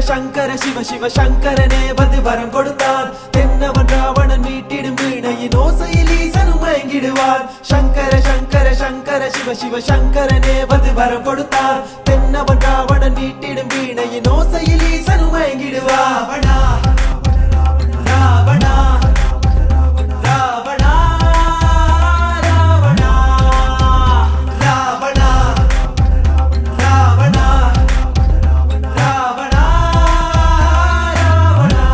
சங்கர சிவ சிவ சங்கரனே வந்து வரம் கொடுத்தான் தென்னவன் ராவணன் மீட்டிடும் வீணையின் ஓசையில் ஈசனும் மயங்கிடுவார் சங்கர சங்கர சங்கர சிவ சிவ சங்கரனே வந்து வரம் கொடுத்தான் தென்னவன் ராவணன் மீட்டிடும் வீணையின் ஓசையில் ஈசனும் மயங்கிடுவார் ராவணா ராவணா ராவணா ராவணா ராவணா ராவணா ராவணா ராவணா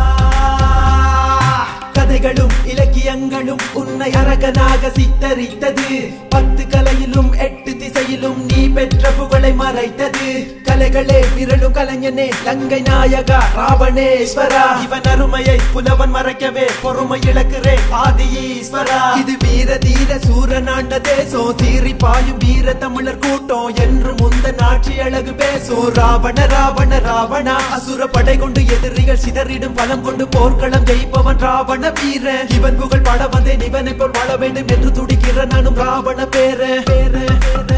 கதைகளும் இலக்கியங்களும் உன்னை அரகனாக சித்தரித்தது பத்து கலையிலும் எட்டு திசையிலும் நீ பெற்ற புகழை மறைத்தது கலைகளே விரலும் கலைஞனே லங்கை நாயகா ராவணேஸ்வரா இவன் அருமையை புலவன் மறைக்கவே பொறுமை இழக்கிறே ஆதி ஈஸ்வரா இது வீர தீர சூரனாண்ட தேசம் சீறி பாயும் வீர தமிழர் கூட்டம் என்று முந்த நாட்சி அழகு பேசும் ராவண ராவண ராவணா அசுர படை கொண்டு எதிரிகள் சிதறிடும் பலம் கொண்டு போர்க்களம் ஜெயிப்பவன் ராவண வீர இவன் புகழ் பட வந்தேன் இவனை போல் வாழ வேண்டும் என்று துடிக்கிற நானும் ராவண பேர பேர பேர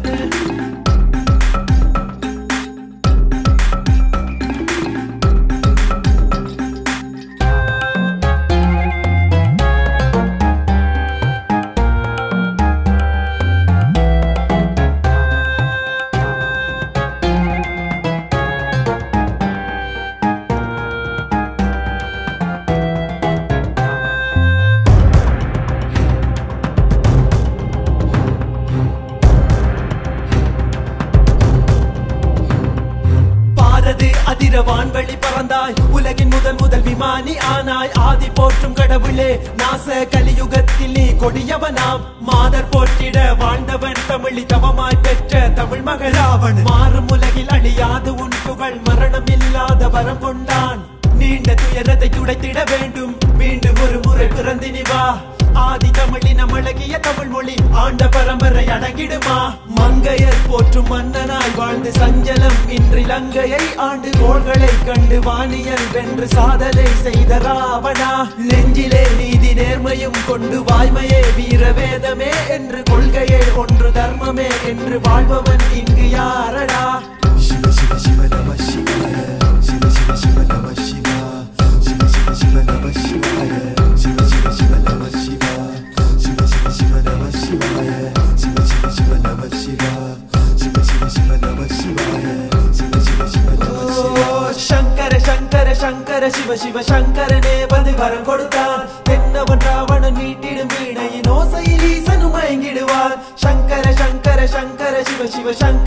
பாரது அதிர வான்வெளி பறந்தாய் உலகின் முதல் முதல் விமானி ஆனாய் ஆதி போற்றும் கடவுளே நாச கலியுகத்தில் நீ கொடியவனாம் மாதர் போற்றிட வாழ்ந்தவன் தமிழி தவமாய் பெற்ற தமிழ் மகளாவன் மாறும் உலகில் அழியாது உன் புகழ் மரணம் இல்லாத வரம் கொண்டான் நீண்ட துயரத்தை துடைத்திட வேண்டும் மீண்டும் ஒரு முறை பிறந்தினி வா ஆதி தமிழினம் அழகிய தமிழ் மொழி ஆண்ட பரம்பரை அடங்கிடுமா மங்கையர் போற்றும் மன்னனாய் வாழ்ந்து சஞ்சலம் இன்றி லங்கையை ஆண்டு கோள்களை கண்டு வானியல் வென்று சாதனை செய்த ராவணா நெஞ்சிலே நீதி நேர்மையும் கொண்டு வாய்மையே வீர வேதமே என்று கொள்கையே ஒன்று தர்மமே என்று வாழ்பவன் இங்கு யாரடா Shiva Shiva Shiva Namah Shivaya Shiva Shiva Shiva Namah Shiva Shiva Shiva Shiva Namah Shivaya Shiva Shiva Shiva Namah Shiva Shiva Shiva Shiva Namah Shivaya Shiva Shiva Shiva Namah Shiva Shiva Shiva Shiva Namah Shivaya Shiva Shiva Shiva Namah Shiva ஓ, சங்கர சங்கர சங்கர சிவ சிவ சங்கரனே வந்து வரம் கொடுத்தான் தென்னவன் ராவணன் மீட்டிடும் வீணையின் ஓசையில் ஈசனும் மயங்கிடுவார் சங்கர சங்கர சங்கர சிவ சிவ சங்கர